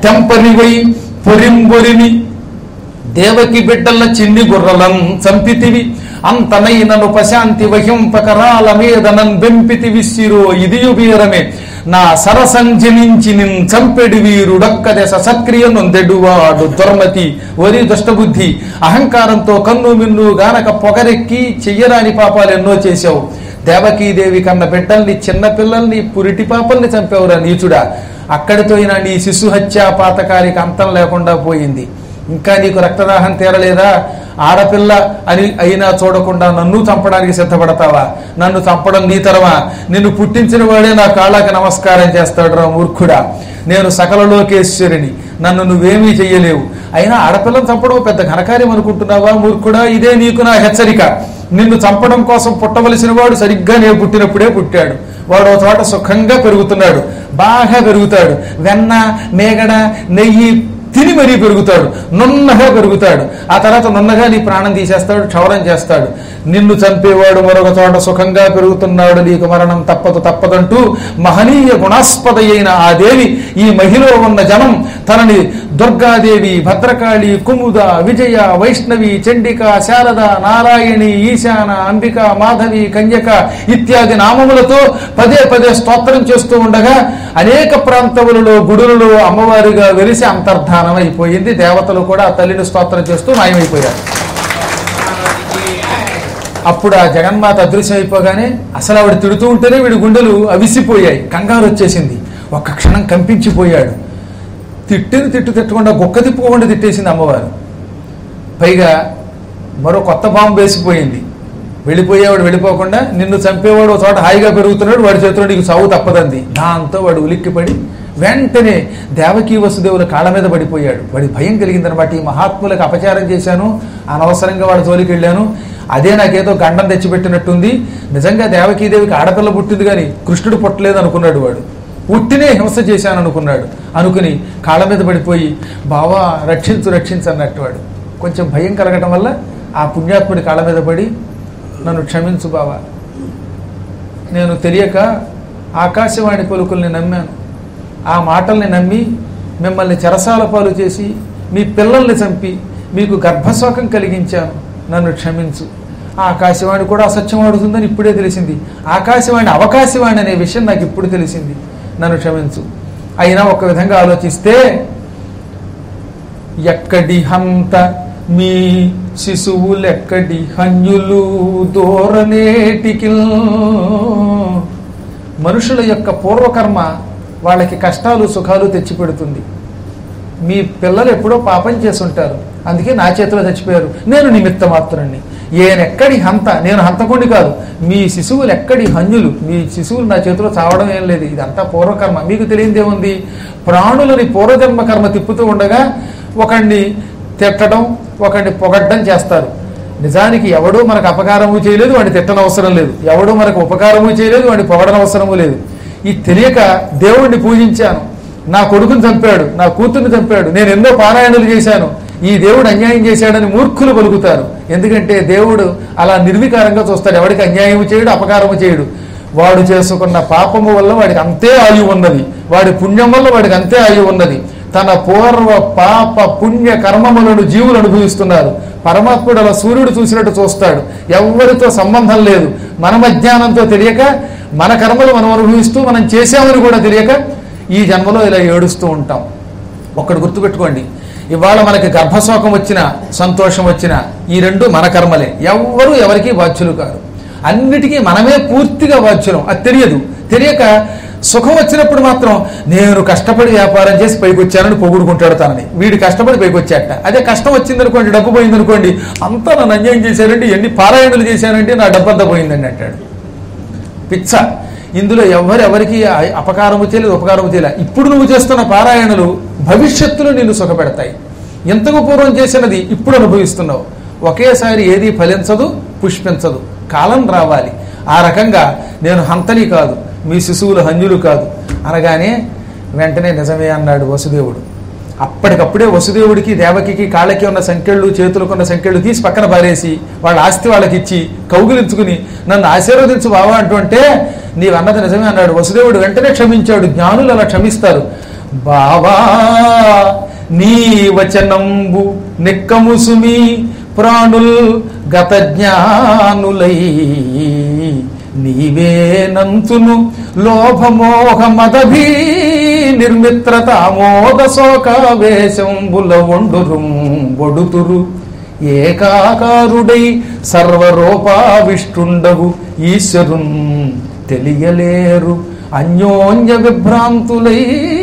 తెంపరివై పొరింబొరిమి దేవకి బిడ్డల చిన్ని గుర్రలం చంపితివి అంతనైనను పశాంతి వహింపకరాల మీదనన్ బెంపితి విసిరో ఇదియు వీరమే నా సరసంజనించి నిన్ చంపెడి వీరుడొక్క దశ సక్రియ నొందెడువాడు దుర్మతి వరి దుష్టబుద్ధి అహంకారంతో కన్ను మిన్ను గానక పొగరెక్కి చెయ్యరాని పాపాలు ఎన్నో చేశావు దేవకీదేవి కన్న బిడ్డల్ని చిన్న పిల్లల్ని పురిటి పాపల్ని చంపేవురా నీచుడా అక్కడితో అయినా నీ శిశు హత్యా పాతకారికి అంతం లేకుండా పోయింది ఇంకా నీకు రక్తదాహం తీరలేదా ఆడపిల్ల అని అయినా చూడకుండా నన్ను చంపడానికి సిద్ధపడతావా నన్ను చంపడం నీ తరమా నిన్ను పుట్టించిన వాడే నా కాళ్ళకి నమస్కారం చేస్తాడు రా మూర్ఖుడా నేను సకల లోకేశ్వరిని నన్ను నువ్వేమీ చెయ్యలేవు అయినా ఆడపిల్లను చంపడం పెద్ద ఘనకార్యం అనుకుంటున్నావా మూర్ఖుడా ఇదే నీకు నా హెచ్చరిక నిన్ను చంపడం కోసం పుట్టవలసిన వాడు సరిగ్గా నేను పుట్టినప్పుడే పుట్టాడు వాడు ఒక చోట సుఖంగా పెరుగుతున్నాడు బాగా పెరుగుతాడు వెన్న మేగడ నెయ్యి తిని మరీ పెరుగుతాడు నున్నగా పెరుగుతాడు ఆ తర్వాత నున్నగా నీ ప్రాణం తీసేస్తాడు క్షవరం చేస్తాడు నిన్ను చంపేవాడు మరొక చోట సుఖంగా పెరుగుతున్నాడు నీకు మరణం తప్పదు తప్పదంటూ మహనీయ గుణాస్పద అయిన ఆ దేవి ఈ మహిలో ఉన్న జనం తనని దుర్గాదేవి భద్రకాళి కుముద విజయ వైష్ణవి చండిక శారద నారాయణి ఈశాన అంబిక మాధవి కన్యక ఇత్యాది నామములతో పదే పదే స్తోత్రం చేస్తూ ఉండగా అనేక ప్రాంతములలో గుడులలో అమ్మవారిగా వెలిసి అంతర్ధానం అయిపోయింది దేవతలు కూడా ఆ తల్లిని స్తోత్రం చేస్తూ మాయమైపోయారు అప్పుడు ఆ జగన్మాత అదృశ్యం అయిపోగానే అసలు ఆవిడ తిడుతూ ఉంటేనే వీడి గుండెలు అవిసిపోయాయి కంగారు వచ్చేసింది ఒక్క క్షణం కంపించిపోయాడు తిట్టిన తిట్టు తిట్టకుండా గొక్క తిప్పుకోకుండా తిట్టేసింది అమ్మవారు పైగా మరో కొత్త బాంబు వేసిపోయింది వెళ్ళిపోయేవాడు వెళ్ళిపోకుండా నిన్ను చంపేవాడు ఒక చోట హాయిగా పెరుగుతున్నాడు వాడి చేతిలో నీకు సావు తప్పదంది దాంతో వాడు ఉలిక్కిపడి వెంటనే దేవకీ వసుదేవుల కాళ్ళ మీద పడిపోయాడు వాడి భయం కలిగిందనమాట ఈ మహాత్ములకు అపచారం చేశాను అనవసరంగా వాడి జోలికి వెళ్ళాను అదే నాకేదో గండం తెచ్చిపెట్టినట్టుంది నిజంగా దేవకీదేవికి ఆడపిల్ల పుట్టింది కానీ కృష్ణుడు పుట్టలేదు అనుకున్నాడు వాడు పుట్టినే హింస చేశాను అనుకున్నాడు అనుకుని కాళ్ళ మీద పడిపోయి బావా రక్షించు రక్షించు అన్నట్టు వాడు కొంచెం భయం కలగటం వల్ల ఆ పుణ్యాత్ముడి కాళ్ళ మీద పడి నన్ను క్షమించు బావా నేను తెలియక ఆకాశవాణి పలుకుల్ని నమ్మాను ఆ మాటల్ని నమ్మి మిమ్మల్ని చెరసాల పాలు చేసి మీ పిల్లల్ని చంపి మీకు గర్భశోకం కలిగించాను నన్ను క్షమించు ఆ ఆకాశవాణి కూడా అసత్యం ఆడుతుందని ఇప్పుడే తెలిసింది ఆకాశవాణి అవకాశవాణి అనే విషయం నాకు ఇప్పుడు తెలిసింది నన్ను క్షమించు అయినా ఒక విధంగా ఆలోచిస్తే ఎక్కడి హంత మీ శిశువులెక్కడి హన్యులు దూరనేటికి మనుషుల యొక్క పూర్వకర్మ వాళ్ళకి కష్టాలు సుఖాలు తెచ్చిపెడుతుంది మీ పిల్లలు ఎప్పుడో పాపం చేసుంటారు అందుకే నా చేతిలో చచ్చిపోయారు నేను నిమిత్త మాత్రుణ్ణి ఏనెక్కడి హంత నేను హంతకుండి కాదు మీ శిశువులు ఎక్కడి హన్యులు మీ శిశువులు నా చేతిలో చావడం ఏం లేదు ఇదంతా పూర్వకర్మ మీకు తెలియదేముంది ప్రాణులని పూర్వజన్మ కర్మ తిప్పుతూ ఉండగా ఒకడిని తిట్టడం ఒకడిని పొగడ్డం చేస్తారు నిజానికి ఎవడూ మనకు అపకారము చేయలేదు వాడిని తిట్టనవసరం లేదు ఎవడూ మనకు ఉపకారము చేయలేదు వాడిని పొగడనవసరము లేదు ఈ తెలియక దేవుణ్ణి పూజించాను నా కొడుకుని చంపాడు నా కూతుర్ని చంపాడు నేను ఎన్నో పారాయణలు చేశాను ఈ దేవుడు అన్యాయం చేశాడని మూర్ఖులు పలుకుతారు ఎందుకంటే దేవుడు అలా నిర్వికారంగా చూస్తాడు ఎవడికి అన్యాయం చేయడు అపకారము చేయడు వాడు చేసుకున్న పాపము వల్ల వాడికి అంతే ఆయువు ఉన్నది వాడి పుణ్యం వల్ల వాడికి అంతే ఆయువు ఉన్నది తన పూర్వ పాప పుణ్య కర్మములను జీవులు అనుభవిస్తున్నారు పరమాత్ముడు అలా సూర్యుడు చూసినట్టు చూస్తాడు ఎవరితో సంబంధం లేదు మన అజ్ఞానంతో తెలియక మన కర్మలు మనం అనుభవిస్తూ మనం చేసామని కూడా తెలియక ఈ జన్మలో ఇలా ఏడుస్తూ ఉంటాం ఒక్కడు గుర్తుపెట్టుకోండి ఇవాళ మనకి గర్భశోకం వచ్చిన సంతోషం వచ్చిన ఈ రెండు మన కర్మలే ఎవ్వరూ ఎవరికి బాధ్యులు కాదు అన్నిటికీ మనమే పూర్తిగా బాధ్యులం అది తెలియదు తెలియక సుఖం వచ్చినప్పుడు మాత్రం నేను కష్టపడి వ్యాపారం చేసి పైకి వచ్చానని పొగుడుకుంటాడు తనని వీడు కష్టపడి పైకి వచ్చాట అదే కష్టం వచ్చిందనుకోండి డబ్బు పోయిందనుకోండి అంతా నన్ను అన్యాయం చేశారండి ఎన్ని పారాయణలు చేశానంటే నా డబ్బంతా పోయిందండి అంటాడు పిచ్చ ఇందులో ఎవరెవరికి అ- అపకారము చేయలేదు ఉపకారము చేయలేదు ఇప్పుడు నువ్వు చేస్తున్న పారాయణలు భవిష్యత్తులో నిన్ను సుఖపెడతాయి ఎంతకు పూర్వం చేసినది ఇప్పుడు అనుభవిస్తున్నావు ఒకేసారి ఏది ఫలించదు పుష్పించదు కాలం రావాలి ఆ రకంగా నేను హంతని కాదు మీ శిశువులు హన్యులు కాదు అనగానే వెంటనే నిజమే అన్నాడు వసుదేవుడు అప్పటికప్పుడే వసుదేవుడికి దేవకికి కాళ్ళకి ఉన్న సంఖ్యలు చేతులకు ఉన్న సంఖ్యలు తీసి పక్కన పారేసి వాళ్ళ ఆస్తి వాళ్ళకి ఇచ్చి కౌగిలించుకుని నన్ను ఆశీర్వదించు బావా అంటుంటే నీవన్నది నిజమే అన్నాడు వసుదేవుడు వెంటనే క్షమించాడు జ్ఞానులు అలా క్షమిస్తారు బావా నీ వచనంబు నిక్కముసుమి ప్రాణుల్ గత జ్ఞానులై నీవే నంతును లోభమోహ మదభీ నిర్మిత్రతామోద శోకావేశంబుల వండురుం వడుతురు ఏకాకారుడై సర్వరూపావిష్టుండగు ఈశ్వరున్ తెలియలేరు అన్యోన్య విభ్రాంతులై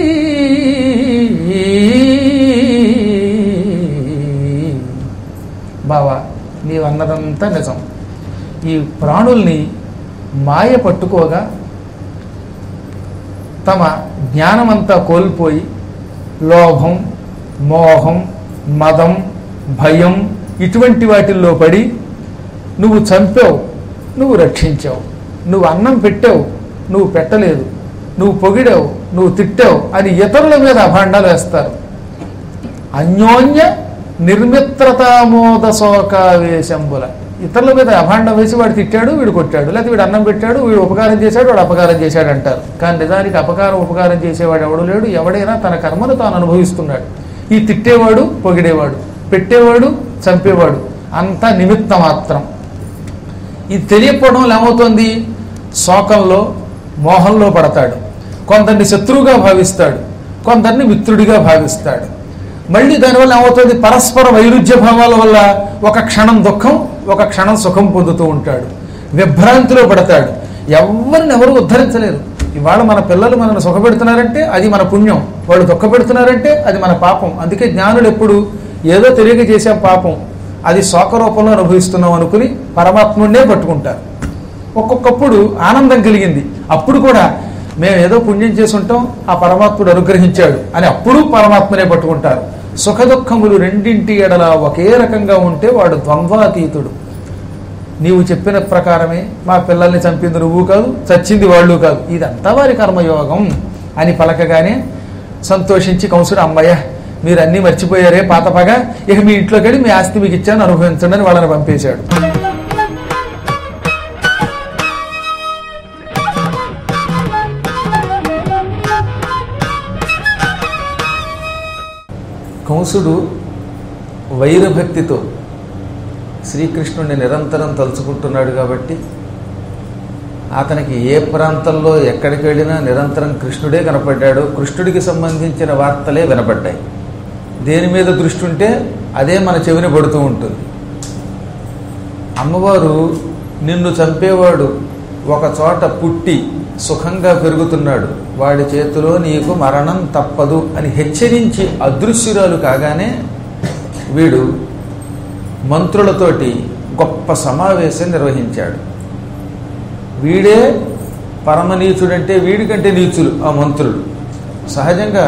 బావా నీవన్నదంతా నిజం ఈ ప్రాణుల్ని మాయ పట్టుకోగా తమ జ్ఞానమంతా కోల్పోయి లోభం మోహం మదం భయం ఇటువంటి వాటిల్లో పడి నువ్వు చంపావు నువ్వు రక్షించావు నువ్వు అన్నం పెట్టావు నువ్వు పెట్టలేదు నువ్వు పొగిడావు నువ్వు తిట్టావు అని ఇతరుల మీద అభాండాలు వేస్తారు అన్యోన్య నిర్మిత్రతామోద శోకావేశంబుల ఇతరుల మీద అభాండం వేసి వాడు తిట్టాడు వీడు కొట్టాడు లేకపోతే వీడు అన్నం పెట్టాడు వీడు ఉపకారం చేశాడు వాడు అపకారం చేశాడు అంటారు కానీ నిజానికి అపకారం ఉపకారం చేసేవాడు ఎవడు లేడు ఎవడైనా తన కర్మను తాను అనుభవిస్తున్నాడు ఈ తిట్టేవాడు పొగిడేవాడు పెట్టేవాడు చంపేవాడు అంతా నిమిత్త మాత్రం ఇది తెలియకపోవడం వల్ల ఏమవుతుంది శోకంలో మోహంలో పడతాడు కొందరిని శత్రువుగా భావిస్తాడు కొందరిని మిత్రుడిగా భావిస్తాడు మళ్ళీ దానివల్ల ఏమవుతుంది పరస్పర వైరుధ్య భావాల వల్ల ఒక క్షణం దుఃఖం ఒక క్షణం సుఖం పొందుతూ ఉంటాడు విభ్రాంతిలో పడతాడు ఎవరిని ఎవరు ఉద్ధరించలేరు ఇవాళ మన పిల్లలు మనల్ని సుఖపెడుతున్నారంటే అది మన పుణ్యం వాళ్ళు దుఃఖపెడుతున్నారంటే అది మన పాపం అందుకే జ్ఞానులు ఎప్పుడు ఏదో తెలియక చేసాం పాపం అది శోక రూపంలో అనుభవిస్తున్నాం అనుకుని పరమాత్ముడినే పట్టుకుంటారు ఒక్కొక్కప్పుడు ఆనందం కలిగింది అప్పుడు కూడా మేము ఏదో పుణ్యం చేసి ఉంటాం ఆ పరమాత్ముడు అనుగ్రహించాడు అని అప్పుడు పరమాత్మనే పట్టుకుంటారు సుఖ దుఃఖములు రెండింటి ఎడల ఒకే రకంగా ఉంటే వాడు ద్వంద్వాతీతుడు నీవు చెప్పిన ప్రకారమే మా పిల్లల్ని చంపింది నువ్వు కాదు చచ్చింది వాళ్ళు కాదు ఇదంతా వారి కర్మయోగం అని పలకగానే సంతోషించి కంసుడు అమ్మయ్య మీరు అన్నీ మర్చిపోయారే పాతపగా ఇక మీ ఇంట్లోకి వెళ్ళి మీ ఆస్తి మీకు ఇచ్చాను అనుభవించండి అని వాళ్ళని పంపేశాడు కంసుడు వైరభక్తితో శ్రీకృష్ణుడిని నిరంతరం తలుచుకుంటున్నాడు కాబట్టి అతనికి ఏ ప్రాంతంలో ఎక్కడికి వెళ్ళినా నిరంతరం కృష్ణుడే కనపడ్డాడు కృష్ణుడికి సంబంధించిన వార్తలే వినపడ్డాయి దేని మీద దృష్టి ఉంటే అదే మన చెవిన పడుతూ ఉంటుంది అమ్మవారు నిన్ను చంపేవాడు ఒక చోట పుట్టి సుఖంగా పెరుగుతున్నాడు వాడి చేతిలో నీకు మరణం తప్పదు అని హెచ్చరించి అదృశ్యురాలు కాగానే వీడు మంత్రులతోటి గొప్ప సమావేశం నిర్వహించాడు వీడే పరమనీచుడంటే వీడికంటే నీచులు ఆ మంత్రులు సహజంగా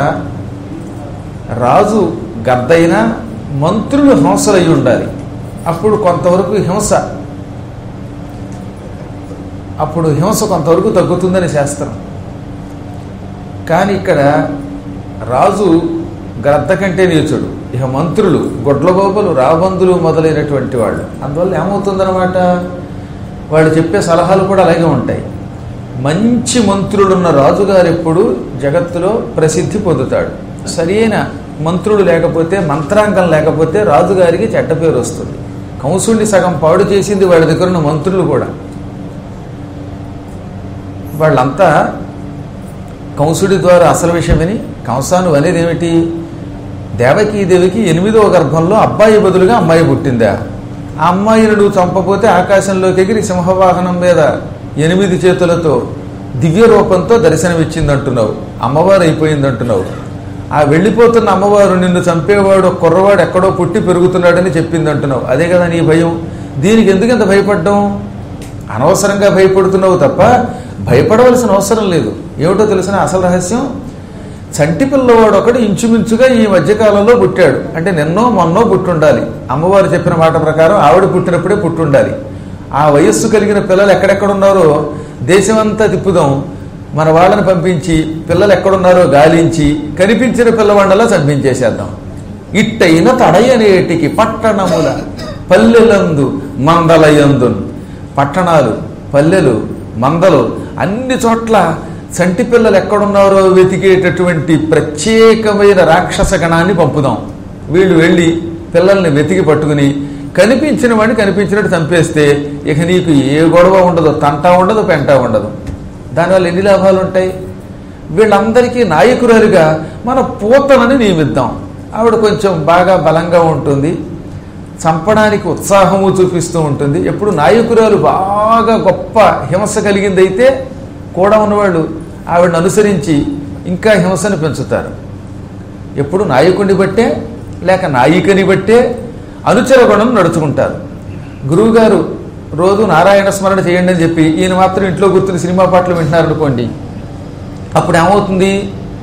రాజు గద్దైనా మంత్రులు హింసలై ఉండాలి అప్పుడు కొంతవరకు హింస అప్పుడు హింస కొంతవరకు తగ్గుతుందని శాస్త్రం కానీ ఇక్కడ రాజు గ్రద్ద కంటే నీచుడు ఇక మంత్రులు గొడ్లగోపలు రాబందులు మొదలైనటువంటి వాళ్ళు అందువల్ల ఏమవుతుందన్నమాట వాళ్ళు చెప్పే సలహాలు కూడా అలాగే ఉంటాయి మంచి మంత్రులున్న రాజుగారు ఎప్పుడు జగత్తులో ప్రసిద్ధి పొందుతాడు సరైన మంత్రులు లేకపోతే మంత్రాంగం లేకపోతే రాజుగారికి చెడ్డ పేరు వస్తుంది కంసుడిని సగం పాడు చేసింది వాడి దగ్గర ఉన్న మంత్రులు కూడా వాళ్ళంతా కంసుడి ద్వారా అసలు విషయం విని కంసాను అనేది ఏమిటి దేవకీదేవికి ఎనిమిదవ గర్భంలో అబ్బాయి బదులుగా అమ్మాయి పుట్టిందా ఆ అమ్మాయిని నువ్వు చంపపోతే ఆకాశంలోకి ఎగిరి సింహవాహనం మీద ఎనిమిది చేతులతో దివ్య రూపంతో దర్శనమిచ్చిందంటున్నావు అమ్మవారు అయిపోయిందంటున్నావు ఆ వెళ్ళిపోతున్న అమ్మవారు నిన్ను చంపేవాడు ఒక కుర్రవాడు ఎక్కడో పుట్టి పెరుగుతున్నాడని చెప్పిందంటున్నావు అదే కదా నీ భయం దీనికి ఎందుకు ఇంత భయపడ్డం అనవసరంగా భయపడుతున్నావు తప్ప భయపడవలసిన అవసరం లేదు ఏమిటో తెలిసిన అసలు రహస్యం చంటి పిల్లవాడు ఒకడు ఇంచుమించుగా ఈ మధ్యకాలంలో పుట్టాడు అంటే నిన్నో మొన్నో పుట్టుండాలి అమ్మవారు చెప్పిన మాట ప్రకారం ఆవిడ పుట్టినప్పుడే పుట్టుండాలి ఆ వయస్సు కలిగిన పిల్లలు ఎక్కడెక్కడ ఉన్నారో దేశమంతా తిప్పుదాం మన వాళ్ళని పంపించి పిల్లలు ఎక్కడున్నారో గాలించి కనిపించిన పిల్లవాళ్ళలా చంపించేసేద్దాం ఇట్టయిన తడయనేటికి పట్టణముల పల్లెలందు మందలయందు పట్టణాలు పల్లెలు మందలు అన్ని చోట్ల చంటి పిల్లలు ఎక్కడున్నారో వెతికేటటువంటి ప్రత్యేకమైన రాక్షస గణాన్ని పంపుదాం వీళ్ళు వెళ్ళి పిల్లల్ని వెతికి పట్టుకుని కనిపించిన వాడిని కనిపించినట్టు చంపేస్తే ఇక నీకు ఏ గొడవ ఉండదు తంట ఉండదు పెంట ఉండదు దానివల్ల ఎన్ని లాభాలు ఉంటాయి వీళ్ళందరికీ నాయకురాలుగా మన పూతనని నియమిద్దాం ఆవిడ కొంచెం బాగా బలంగా ఉంటుంది చంపడానికి ఉత్సాహము చూపిస్తూ ఉంటుంది ఎప్పుడు నాయకురాలు బాగా గొప్ప హింస కలిగిందైతే కూడా ఉన్నవాళ్ళు ఆవిడని అనుసరించి ఇంకా హింసను పెంచుతారు ఎప్పుడు నాయకుడిని బట్టే లేక నాయికని బట్టే అనుచర గుణం నడుచుకుంటారు గురువుగారు రోజు నారాయణ స్మరణ చేయండి అని చెప్పి ఈయన మాత్రం ఇంట్లో కూర్చుని సినిమా పాటలు వింటున్నారు అనుకోండి అప్పుడు ఏమవుతుంది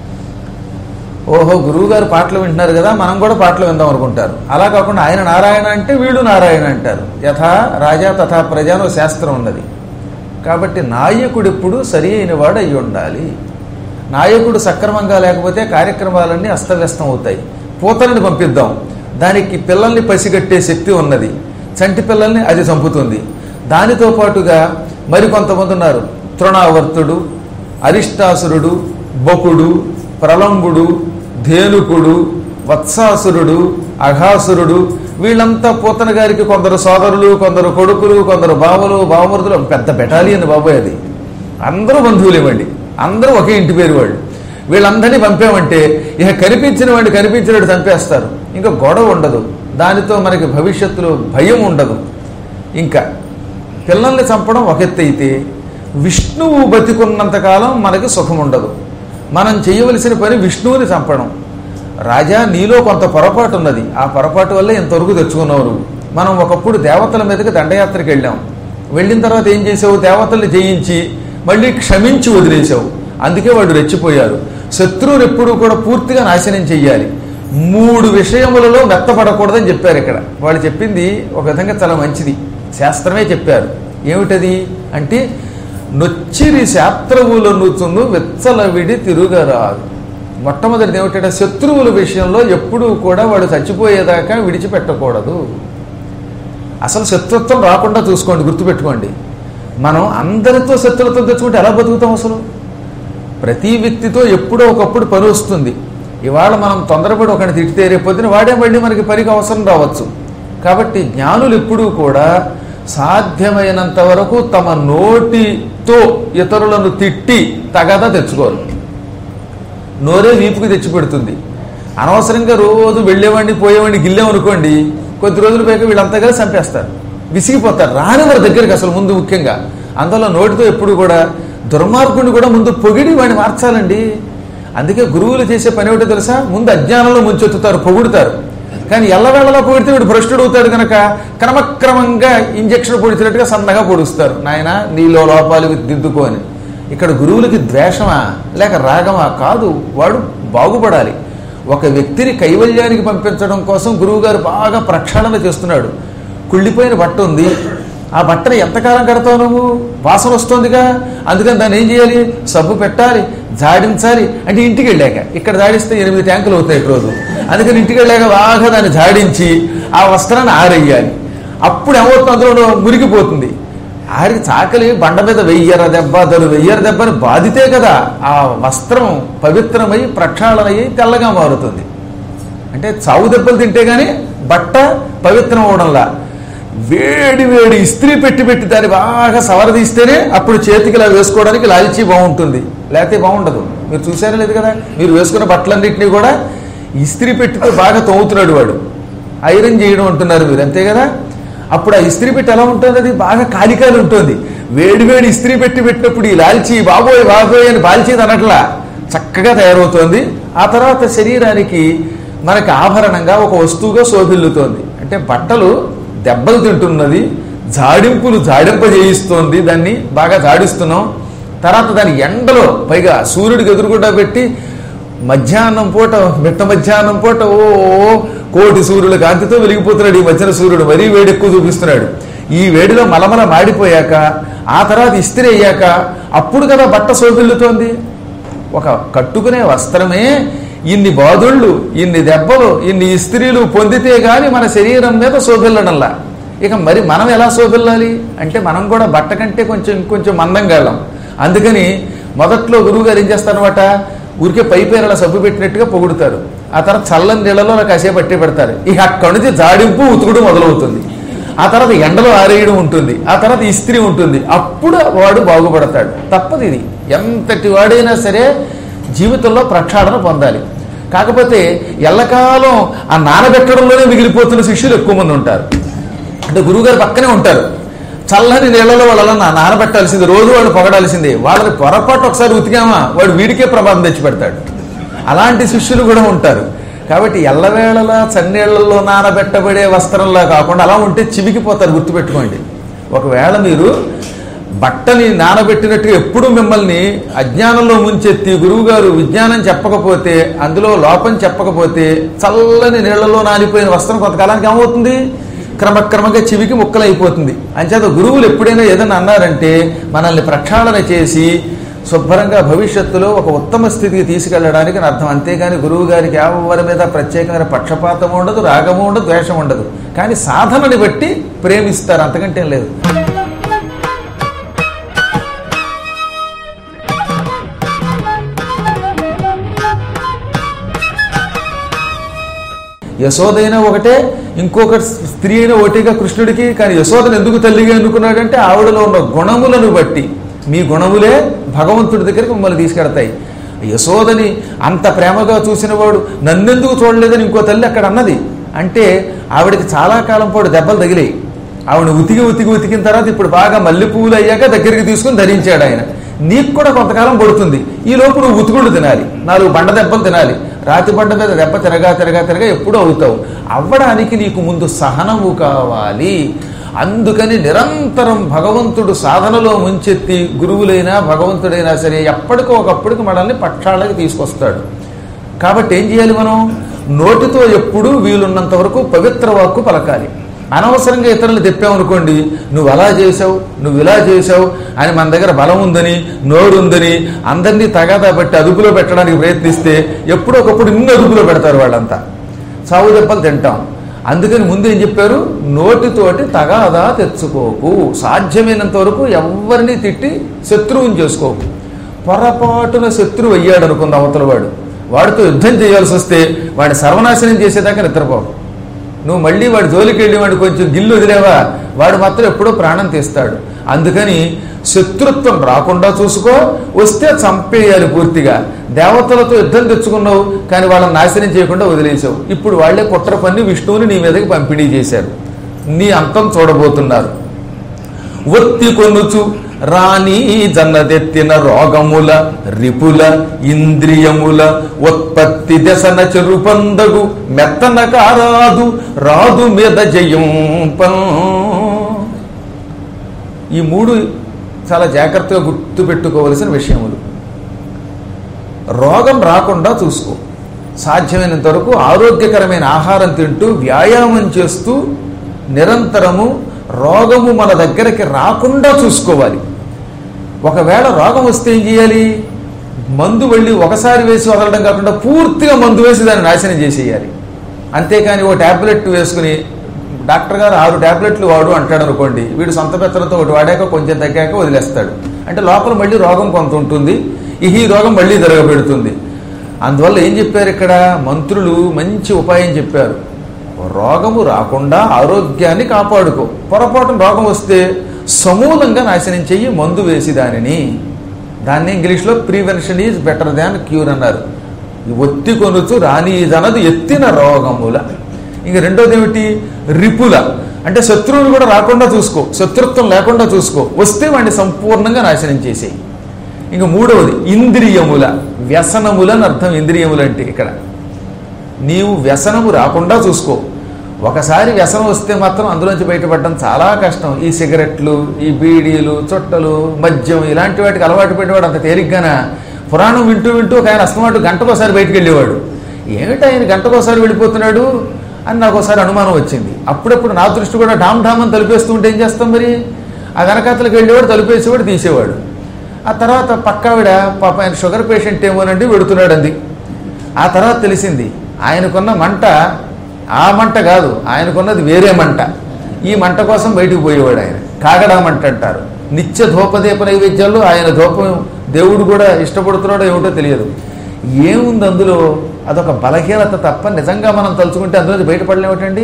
ఓహో గురువుగారు పాటలు వింటున్నారు కదా మనం కూడా పాటలు విందాం అనుకుంటారు అలా కాకుండా ఆయన నారాయణ అంటే వీళ్ళు నారాయణ అంటారు యథా రాజా తథా ప్రజా అని ఒక శాస్త్రం ఉన్నది కాబట్టి నాయకుడు ఎప్పుడు సరి అయిన వాడు అయి ఉండాలి నాయకుడు సక్రమంగా లేకపోతే కార్యక్రమాలన్నీ అస్తవ్యస్తం అవుతాయి పూతలని పంపిద్దాం దానికి పిల్లల్ని పసిగట్టే శక్తి ఉన్నది చంటి పిల్లల్ని అది చంపుతుంది దానితో పాటుగా మరికొంతమంది ఉన్నారు తృణావర్తుడు అరిష్టాసురుడు బకుడు ప్రలంబుడు ధేనుకుడు వత్సాసురుడు అఘాసురుడు వీళ్ళంతా పూతన గారికి కొందరు సోదరులు కొందరు కొడుకులు కొందరు బావలు బావమరుదులు పెద్ద బెటాలియన్ బాబాయ్ అది అందరూ బంధువులు ఇవ్వండి అందరూ ఒకే ఇంటి పేరు వాళ్ళు వీళ్ళందరినీ పంపామంటే ఇక కనిపించిన వాడిని కనిపించినట్టు చంపేస్తారు ఇంకా గొడవ ఉండదు దానితో మనకి భవిష్యత్తులో భయం ఉండదు ఇంకా పిల్లల్ని చంపడం ఒక ఎత్తు అయితే విష్ణువు బతికున్నంతకాలం మనకి సుఖం ఉండదు మనం చేయవలసిన పని విష్ణువుని చంపడం రాజా నీలో కొంత పొరపాటు ఉన్నది ఆ పొరపాటు వల్ల ఇంతవరకు తెచ్చుకున్నావు నువ్వు మనం ఒకప్పుడు దేవతల మీదకి దండయాత్రకి వెళ్ళాం వెళ్ళిన తర్వాత ఏం చేసావు దేవతల్ని జయించి మళ్ళీ క్షమించి వదిలేసావు అందుకే వాడు రెచ్చిపోయారు శత్రువుని ఎప్పుడూ కూడా పూర్తిగా నాశనం చెయ్యాలి మూడు విషయములలో మెత్తపడకూడదని చెప్పారు ఇక్కడ వాళ్ళు చెప్పింది ఒక విధంగా చాలా మంచిది శాస్త్రమే చెప్పారు ఏమిటది అంటే నొచ్చిరి శాస్త్రవుల నుచును వెచ్చలవిడి తిరుగరాదు మొట్టమొదటిది ఏమిటంటే శత్రువుల విషయంలో ఎప్పుడూ కూడా వాడు చచ్చిపోయేదాకా విడిచిపెట్టకూడదు అసలు శత్రుత్వం రాకుండా చూసుకోండి గుర్తుపెట్టుకోండి మనం అందరితో శత్రుత్వం తెచ్చుకుంటే ఎలా బతుకుతాం అసలు ప్రతి వ్యక్తితో ఎప్పుడో ఒకప్పుడు పని వస్తుంది ఇవాళ మనం తొందరపడి ఒకరిని తిట్టితే రేపొద్దున వాడే మళ్ళీ మనకి పనికి అవసరం రావచ్చు కాబట్టి జ్ఞానులు ఎప్పుడూ కూడా సాధ్యమైనంత వరకు తమ నోటితో ఇతరులను తిట్టి తగదా తెచ్చుకోరు నోరే వీపుకి తెచ్చి పెడుతుంది అనవసరంగా రోజు వెళ్ళేవాడిని పోయేవాడిని గిల్లేమనుకోండి కొద్ది రోజుల పైకి వీళ్ళంతా కలిసి చంపేస్తారు విసిగిపోతారు రాని వారి దగ్గరికి అసలు ముందు ముఖ్యంగా అందులో నోటితో ఎప్పుడు కూడా దుర్మార్గుడిని కూడా ముందు పొగిడి వాడిని మార్చాలండి అందుకే గురువులు చేసే పని ఏమిటో తెలుసా ముందు అజ్ఞానంలో ముంచెత్తుతారు పొగుడుతారు కానీ ఎల్లవేళలా పొగిడితే వీడు భ్రష్టుడు అవుతాడు కనుక క్రమక్రమంగా ఇంజక్షన్ పొడిచినట్టుగా సన్నగా పొడుస్తారు నాయన నీలో లోపాలు దిద్దుకోని ఇక్కడ గురువులకి ద్వేషమా లేక రాగమా కాదు వాడు బాగుపడాలి ఒక వ్యక్తిని కైవల్యానికి పంపించడం కోసం గురువుగారు బాగా ప్రక్షాళన చేస్తున్నాడు కుళ్ళిపోయిన బట్ట ఉంది ఆ బట్టను ఎంతకాలం కడతావు నువ్వు వాసన వస్తుందిగా అందుకని దాన్ని ఏం చేయాలి సబ్బు పెట్టాలి జాడించాలి అంటే ఇంటికి వెళ్ళాక ఇక్కడ జాడిస్తే ఎనిమిది ట్యాంకులు అవుతాయి రోజు అందుకని ఇంటికి వెళ్ళాక బాగా దాన్ని జాడించి ఆ వస్త్రాన్ని ఆరేయాలి అప్పుడు ఏమవుతుంది అందులో మురిగిపోతుంది ఆడికి చాకలి బండ మీద వెయ్యర దెబ్బ దరు వెయ్యర దెబ్బని బాధితే కదా ఆ వస్త్రం పవిత్రమై ప్రక్షాళనయ్యి తెల్లగా మారుతుంది అంటే చావు దెబ్బలు తింటే గానీ బట్ట పవిత్రం అవడంలా వేడి వేడి ఇస్త్రీ పెట్టి పెట్టి దాన్ని బాగా సవరదీస్తేనే అప్పుడు చేతికి ఇలా వేసుకోవడానికి లాల్చీ బాగుంటుంది లేకపోతే బాగుండదు మీరు చూసారా లేదు కదా మీరు వేసుకున్న బట్టలన్నింటినీ కూడా ఇస్త్రీ పెట్టితో బాగా తవ్వుతున్నాడు వాడు ఐరన్ చేయడం అంటున్నారు మీరు అంతే కదా అప్పుడు ఆ ఇస్త్రీ పెట్టి ఎలా ఉంటుంది అది బాగా కాలికాలు ఉంటుంది వేడి వేడి ఇస్త్రీ పెట్టి పెట్టినప్పుడు ఈ లాల్చి బాబోయ్ బాబోయ్ అని బాల్చేది అనట్లా చక్కగా తయారవుతోంది ఆ తర్వాత శరీరానికి మనకి ఆభరణంగా ఒక వస్తువుగా శోభిల్లుతోంది అంటే బట్టలు దెబ్బలు తింటున్నది జాడింపులు జాడింపజేయిస్తోంది దాన్ని బాగా జాడిస్తున్నాం తర్వాత దాని ఎండలో పైగా సూర్యుడికి ఎదురుగుండా పెట్టి మధ్యాహ్నం పూట మిట్ట మధ్యాహ్నం పూట ఓ కోటి సూర్యుల కాంతితో వెలిగిపోతున్నాడు ఈ మధ్యన సూర్యుడు మరీ వేడి ఎక్కువ చూపిస్తున్నాడు ఈ వేడిలో మలమల మాడిపోయాక ఆ తర్వాత ఇస్త్రీ అయ్యాక అప్పుడు కదా బట్ట శోభిల్లుతోంది ఒక కట్టుకునే వస్త్రమే ఇన్ని బాధుళ్ళు ఇన్ని దెబ్బలు ఇన్ని ఇస్త్రీలు పొందితే గాని మన శరీరం మీద శోభిల్లడంలా ఇక మరి మనం ఎలా శోభిల్లాలి అంటే మనం కూడా బట్ట కంటే కొంచెం ఇంకొంచెం మందంగా వెళ్ళాం అందుకని మొదట్లో గురువు గారు ఏం చేస్తారనమాట ఊరికే పై పేరలా సబ్బు పెట్టినట్టుగా పొగుడుతారు ఆ తర్వాత చల్లని నీళ్ళలో అలా కాసేపు పట్టి పెడతారు ఇక అక్కడి నుంచి జాడింపు ఉతుకుడు మొదలవుతుంది ఆ తర్వాత ఎండలో ఆరేయడం ఉంటుంది ఆ తర్వాత ఇస్త్రీ ఉంటుంది అప్పుడు వాడు బాగుపడతాడు తప్పదు ఇది ఎంతటి వాడైనా సరే జీవితంలో ప్రక్షాళన పొందాలి కాకపోతే ఎల్లకాలం ఆ నానబెట్టడంలోనే మిగిలిపోతున్న శిష్యులు ఎక్కువ మంది ఉంటారు అంటే గురువుగారు పక్కనే ఉంటారు చల్లని నీళ్ళలో వాళ్ళ నానబెట్టాల్సింది రోజు వాడు పొగడాల్సిందే వాళ్ళని పొరపాటు ఒకసారి ఉతికామా వాడు వీడికే ప్రమాదం తెచ్చి పెడతాడు అలాంటి శిష్యులు కూడా ఉంటారు కాబట్టి ఎల్లవేళలా చన్నీళ్లలో నానబెట్టబడే వస్త్రంలా కాకుండా అలా ఉంటే చివికిపోతారు గుర్తుపెట్టుకోండి ఒకవేళ మీరు బట్టని నానబెట్టినట్టుగా ఎప్పుడు మిమ్మల్ని అజ్ఞానంలో ముంచెత్తి గురువుగారు విజ్ఞానం చెప్పకపోతే అందులో లోపం చెప్పకపోతే చల్లని నీళ్లలో నానిపోయిన వస్త్రం కొంతకాలానికి ఏమవుతుంది క్రమక్రమంగా చివికి ముక్కలైపోతుంది అంచేత గురువులు ఎప్పుడైనా ఏదైనా అన్నారంటే మనల్ని ప్రక్షాళన చేసి శుభ్రంగా భవిష్యత్తులో ఒక ఉత్తమ స్థితికి తీసుకెళ్ళడానికి అని అర్థం అంతేగాని గురువు గారికి ఎవరి మీద ప్రత్యేకమైన పక్షపాతం ఉండదు రాగము ఉండదు ద్వేషం ఉండదు కానీ సాధనని బట్టి ప్రేమిస్తారు అంతకంటే ఏం లేదు యశోదైనా ఒకటే ఇంకొక స్త్రీ అయినా ఒకటిగా కృష్ణుడికి కానీ యశోదను ఎందుకు తల్లిగా ఎన్నుకున్నాడంటే ఆవిడలో ఉన్న గుణములను బట్టి మీ గుణములే భగవంతుడి దగ్గరికి మిమ్మల్ని తీసుకెడతాయి యశోదని అంత ప్రేమగా చూసినవాడు నన్నెందుకు చూడలేదని ఇంకో తల్లి అక్కడ అన్నది అంటే ఆవిడకి చాలా కాలం పాటు దెబ్బలు తగిలాయి ఆవిడ ఉతికి ఉతికి ఉతికిన తర్వాత ఇప్పుడు బాగా మల్లె పువ్వులు అయ్యాక దగ్గరికి తీసుకుని ధరించాడు ఆయన నీకు కూడా కొంతకాలం పడుతుంది ఈ లోపు నువ్వు ఉతుకుళ్ళు తినాలి నాలుగు బండ దెబ్బలు తినాలి రాతి బండ మీద దెబ్బ తిరగా తిరగా తిరగా ఎప్పుడూ అవుతావు అవ్వడానికి నీకు ముందు సహనము కావాలి అందుకని నిరంతరం భగవంతుడు సాధనలో ముంచెత్తి గురువులైనా భగవంతుడైనా సరే ఎప్పటికో ఒకప్పటికి మనల్ని పక్షాలకి తీసుకొస్తాడు కాబట్టి ఏం చేయాలి మనం నోటితో ఎప్పుడూ వీలున్నంత వరకు పవిత్ర వాక్కు పలకాలి అనవసరంగా ఇతరులు తెప్పామనుకోండి నువ్వు అలా చేసావు నువ్వు ఇలా చేసావు అని మన దగ్గర బలం ఉందని నోరు ఉందని అందరినీ తగాదా బట్టి అదుపులో పెట్టడానికి ప్రయత్నిస్తే ఎప్పుడో ఒకప్పుడు ఇన్ని అదుపులో పెడతారు వాళ్ళంతా సాగు దెబ్బలు తింటాం అందుకని ముందు ఏం చెప్పారు నోటితోటి తగాదా తెచ్చుకోకు సాధ్యమైనంత వరకు ఎవరిని తిట్టి శత్రువుని చేసుకోకు పొరపాటున శత్రువు అయ్యాడు అనుకుంది అవతల వాడు వాడితో యుద్ధం చేయాల్సి వస్తే వాడిని సర్వనాశనం చేసేదాకా నిద్రపోవు నువ్వు మళ్ళీ వాడి జోలికి వెళ్ళి వాడు కొంచెం గిల్లు వదిలేవా వాడు మాత్రం ఎప్పుడో ప్రాణం తీస్తాడు అందుకని శత్రుత్వం రాకుండా చూసుకో వస్తే చంపేయాలి పూర్తిగా దేవతలతో యుద్ధం తెచ్చుకున్నావు కానీ వాళ్ళని నాశనం చేయకుండా వదిలేసావు ఇప్పుడు వాళ్ళే కుట్ర పన్ని విష్ణువుని నీ మీదకి పంపిణీ చేశారు నీ అంతం చూడబోతున్నారు ఒత్తి కొనుచు రాణి జన్నదెత్తిన రోగముల రిపుల ఇంద్రియముల ఉత్పత్తి దశన చెరుపందగు మెత్తన కారాదు రాదు మీద జయింప ఈ మూడు చాలా జాగ్రత్తగా గుర్తు పెట్టుకోవలసిన విషయములు రోగం రాకుండా చూసుకో సాధ్యమైనంత వరకు ఆరోగ్యకరమైన ఆహారం తింటూ వ్యాయామం చేస్తూ నిరంతరము రోగము మన దగ్గరికి రాకుండా చూసుకోవాలి ఒకవేళ రోగం వస్తే ఏం చేయాలి మందు వెళ్ళి ఒకసారి వేసి వదలడం కాకుండా పూర్తిగా మందు వేసి దాన్ని నాశనం చేసేయాలి అంతేకాని ఓ ట్యాబ్లెట్ వేసుకుని డాక్టర్ గారు ఆరు ట్యాబ్లెట్లు వాడు అంటాడు అనుకోండి వీడు సొంత పెత్తలతో ఒకటి వాడాక కొంచెం తగ్గాక వదిలేస్తాడు అంటే లోపల మళ్ళీ రోగం కొంత ఉంటుంది ఈ ఈ రోగం మళ్ళీ జరగబెడుతుంది అందువల్ల ఏం చెప్పారు ఇక్కడ మంత్రులు మంచి ఉపాయం చెప్పారు రోగము రాకుండా ఆరోగ్యాన్ని కాపాడుకో పొరపాటున రోగం వస్తే సమూలంగా నాశనం చెయ్యి మందు వేసి దానిని దాన్ని ఇంగ్లీష్లో prevention is better than cure అన్నారు ఈ ఒత్తి కొనుచు రానీదనదు ఎత్తిన రోగముల ఇంక రెండోది ఏమిటి రిపుల అంటే శత్రువులు కూడా రాకుండా చూసుకో శత్రుత్వం లేకుండా చూసుకో వస్తే వాడిని సంపూర్ణంగా నాశనం చేసేయి ఇంక మూడవది ఇంద్రియముల వ్యసనముల అని అర్థం ఇంద్రియములు అంటే ఇక్కడ నీవు వ్యసనము రాకుండా చూసుకో ఒకసారి వ్యసనం వస్తే మాత్రం అందులోంచి బయటపడడం చాలా కష్టం ఈ సిగరెట్లు ఈ బీడీలు చుట్టలు మద్యం ఇలాంటి వాటికి అలవాటు పెట్టేవాడు అంత తేలిగ్గాన పురాణం వింటూ వింటూ ఒక ఆయన అస్తమాటు గంటకోసారి బయటికి వెళ్ళేవాడు ఏమిటి ఆయన గంటకోసారి వెళ్ళిపోతున్నాడు అని నాకు ఒకసారి అనుమానం వచ్చింది అప్పుడప్పుడు నా దృష్టి కూడా డామ్ డామ్ అని తలుపేస్తూ ఉంటే ఏం చేస్తాం మరి ఆ వెనకాతలకు వెళ్ళేవాడు తలుపేసేవాడు తీసేవాడు ఆ తర్వాత పక్కావిడ పాప ఆయన షుగర్ పేషెంట్ ఏమోనండి వెడుతున్నాడు అంది ఆ తర్వాత తెలిసింది ఆయనకున్న మంట ఆ మంట కాదు ఆయనకున్నది వేరే మంట ఈ మంట కోసం బయటికి పోయేవాడు ఆయన కాగడా మంట అంటారు నిత్య ధూపదీప నైవేద్యాల్లో ఆయన ధూపం దేవుడు కూడా ఇష్టపడుతున్నాడో ఏమిటో తెలియదు ఏముంది అందులో అదొక బలహీనత తప్ప నిజంగా మనం తలుచుకుంటే అందులో బయటపడలేమటండి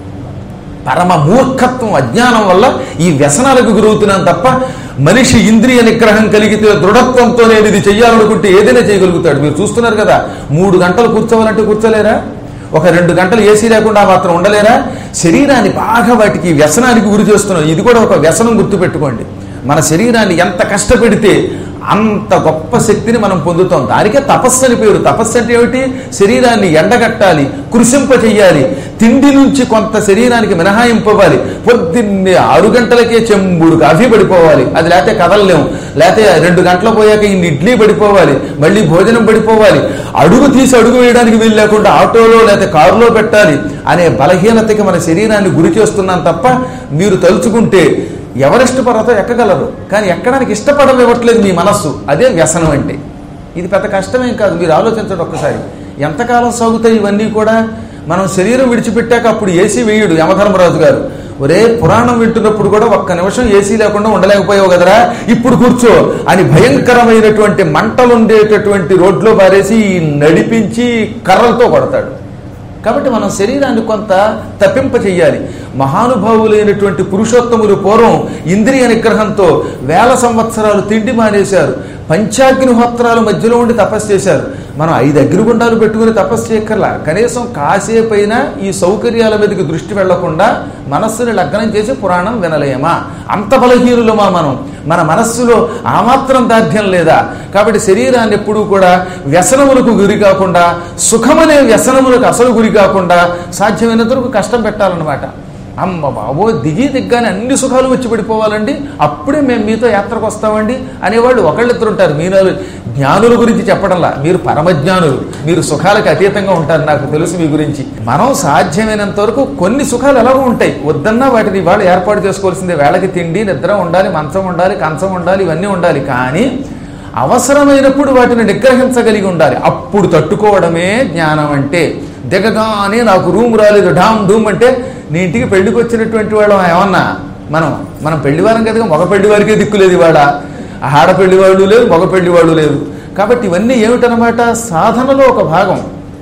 పరమ మూర్ఖత్వం అజ్ఞానం వల్ల ఈ వ్యసనాలకు గురవుతున్నాం తప్ప మనిషి ఇంద్రియ నిగ్రహం కలిగితే దృఢత్వంతో నేను ఇది చెయ్యాలనుకుంటే ఏదైనా చేయగలుగుతాడు మీరు చూస్తున్నారు కదా మూడు గంటలు కూర్చోవాలంటే కూర్చోలేరా ఒక రెండు గంటలు ఏసీ లేకుండా మాత్రం ఉండలేరా శరీరాన్ని బాగా వాటికి వ్యసనానికి గురి చేస్తున్నాం ఇది కూడా ఒక వ్యసనం గుర్తుపెట్టుకోండి మన శరీరాన్ని ఎంత కష్టపెడితే అంత గొప్ప శక్తిని మనం పొందుతాం దానికే తపస్సు అని పేరు తపస్సు అంటే ఏమిటి శరీరాన్ని ఎండగట్టాలి కృషింప చెయ్యాలి తిండి నుంచి కొంత శరీరానికి మినహాయింపవ్వాలి పొద్దున్నే ఆరు గంటలకే చెంబుడు కాఫీ పడిపోవాలి అది లేకపోతే కదలలేము లేకపోతే రెండు గంటలు పోయాక ఇన్ని ఇడ్లీ పడిపోవాలి మళ్ళీ భోజనం పడిపోవాలి అడుగు తీసి అడుగు వేయడానికి వీలు లేకుండా ఆటోలో లేకపోతే కారులో పెట్టాలి అనే బలహీనతకి మన శరీరాన్ని గురి చేస్తున్నాం తప్ప మీరు తలుచుకుంటే ఎవరెస్ట్ పర్వతం ఎక్కగలరు కానీ ఎక్కడానికి ఇష్టపడనివ్వట్లేదు మీ మనస్సు అదే వ్యసనం అంటే ఇది పెద్ద కష్టమేం కాదు మీరు ఆలోచించండి ఒక్కసారి ఎంతకాలం సాగుతాయి ఇవన్నీ కూడా మనం శరీరం విడిచిపెట్టాక అప్పుడు ఏసీ వేయుడు యమధర్మరాజు గారు ఒరే పురాణం వింటున్నప్పుడు కూడా ఒక్క నిమిషం ఏసీ లేకుండా ఉండలేకపోయావు కదరా ఇప్పుడు కూర్చో అని భయంకరమైనటువంటి మంటలు ఉండేటటువంటి రోడ్లో పారేసి నడిపించి కర్రలతో కొడతాడు కాబట్టి మనం శరీరాన్ని కొంత తప్పింప చెయ్యాలి మహానుభావులైనటువంటి పురుషోత్తములు పూర్వం ఇంద్రియ నిగ్రహంతో వేల సంవత్సరాలు తిండి మానేశారు పంచాగ్నిహోత్రాల మధ్యలో ఉండి తపస్సు చేశారు మనం ఐదు అగ్నిగుండాలు పెట్టుకుని తపస్సు చేయక్కర్లా కనీసం కాసేపైనా ఈ సౌకర్యాల మీదకి దృష్టి వెళ్లకుండా మనస్సుని లగ్నం చేసి పురాణం వినలేమా అంత బలహీనులమా మనం మన మనస్సులో ఆ మాత్రం దార్ఢ్యం లేదా కాబట్టి శరీరాన్ని ఎప్పుడూ కూడా వ్యసనములకు గురి కాకుండా సుఖమనే వ్యసనములకు అసలు గురి కాకుండా సాధ్యమైనంత వరకు కష్టం పెట్టాలన్నమాట అమ్మ బాబో దిగి దిగ్గానే అన్ని సుఖాలు వచ్చి పడిపోవాలండి అప్పుడే మేము మీతో యాత్రకు వస్తామండి అనేవాళ్ళు ఒకళ్ళిద్దరు ఉంటారు మీరు జ్ఞానుల గురించి చెప్పడంలా మీరు పరమజ్ఞానులు మీరు సుఖాలకు అతీతంగా ఉంటారు నాకు తెలుసు మీ గురించి మనం సాధ్యమైనంత వరకు కొన్ని సుఖాలు ఎలాగో ఉంటాయి వద్దన్నా వాటిని వాళ్ళు ఏర్పాటు చేసుకోవాల్సిందే వేళకి తిండి నిద్ర ఉండాలి మంచం ఉండాలి కంచం ఉండాలి ఇవన్నీ ఉండాలి కానీ అవసరమైనప్పుడు వాటిని నిగ్రహించగలిగి ఉండాలి అప్పుడు తట్టుకోవడమే జ్ఞానం అంటే దిగగానే నాకు రూమ్ రాలేదు ఢామ్ ధూమ్ అంటే నీ ఇంటికి పెళ్లికి వచ్చినటువంటి వాళ్ళం ఏమన్నా మనం మనం పెళ్లివారం కదా మగ పెళ్లి వారికే దిక్కులేదు ఇవాళ ఆడ పెళ్లి వాళ్ళు లేదు మగ పెళ్లి వాళ్ళు లేదు కాబట్టి ఇవన్నీ ఏమిటనమాట సాధనలో ఒక భాగం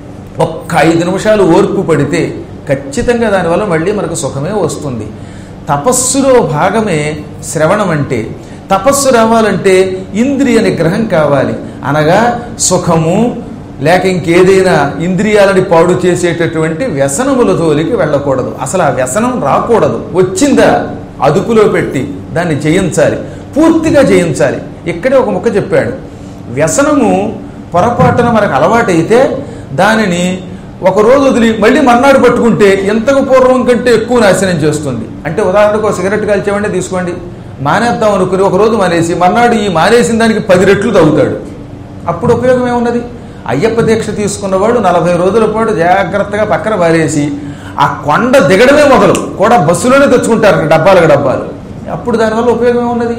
ఒక్క ఐదు నిమిషాలు ఓర్పు పడితే ఖచ్చితంగా దానివల్ల మళ్ళీ మనకు సుఖమే వస్తుంది తపస్సులో భాగమే శ్రవణం అంటే తపస్సు రావాలంటే ఇంద్రియ నిగ్రహం కావాలి అనగా సుఖము లేక ఇంకేదైనా ఇంద్రియాలని పాడు చేసేటటువంటి వ్యసనముల జోలికి వెళ్ళకూడదు అసలు ఆ వ్యసనం రాకూడదు వచ్చిందా అదుపులో పెట్టి దాన్ని జయించాలి పూర్తిగా జయించాలి ఇక్కడే ఒక ముక్క చెప్పాడు వ్యసనము పొరపాటున మనకు అలవాటైతే దానిని ఒక రోజు వదిలి మళ్ళీ మర్నాడు పట్టుకుంటే ఎంతకు పూర్వం కంటే ఎక్కువ నాశనం చేస్తుంది అంటే ఉదాహరణకు ఒక సిగరెట్ కాల్చేవండి తీసుకోండి మానేద్దాం అనుకుని ఒక రోజు మానేసి మర్నాడు ఈ మానేసిన దానికి పది రెట్లు తగ్గుతాడు అప్పుడు ఉపయోగం ఏమున్నది అయ్యప్ప దీక్ష తీసుకున్నవాడు నలభై రోజుల పాటు జాగ్రత్తగా పక్కన పారేసి ఆ కొండ దిగడమే మొదలు కూడా బస్సులోనే తెచ్చుకుంటారు డబ్బాలకు డబ్బాలు అప్పుడు దానివల్ల ఉపయోగం ఏమున్నది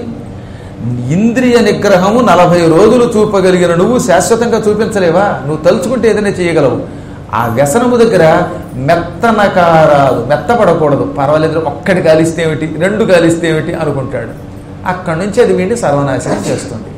ఇంద్రియ నిగ్రహము నలభై రోజులు చూపగలిగిన నువ్వు శాశ్వతంగా చూపించలేవా నువ్వు తలుచుకుంటే ఏదైనా చేయగలవు ఆ వ్యసనము దగ్గర మెత్తనకారాలు మెత్తపడకూడదు పర్వాలేదు ఒక్కటి కాలిస్తే ఏమిటి రెండు కాలిస్తే ఏమిటి అనుకుంటాడు అక్కడి నుంచి అది వీడిని సర్వనాశనం చేస్తుంది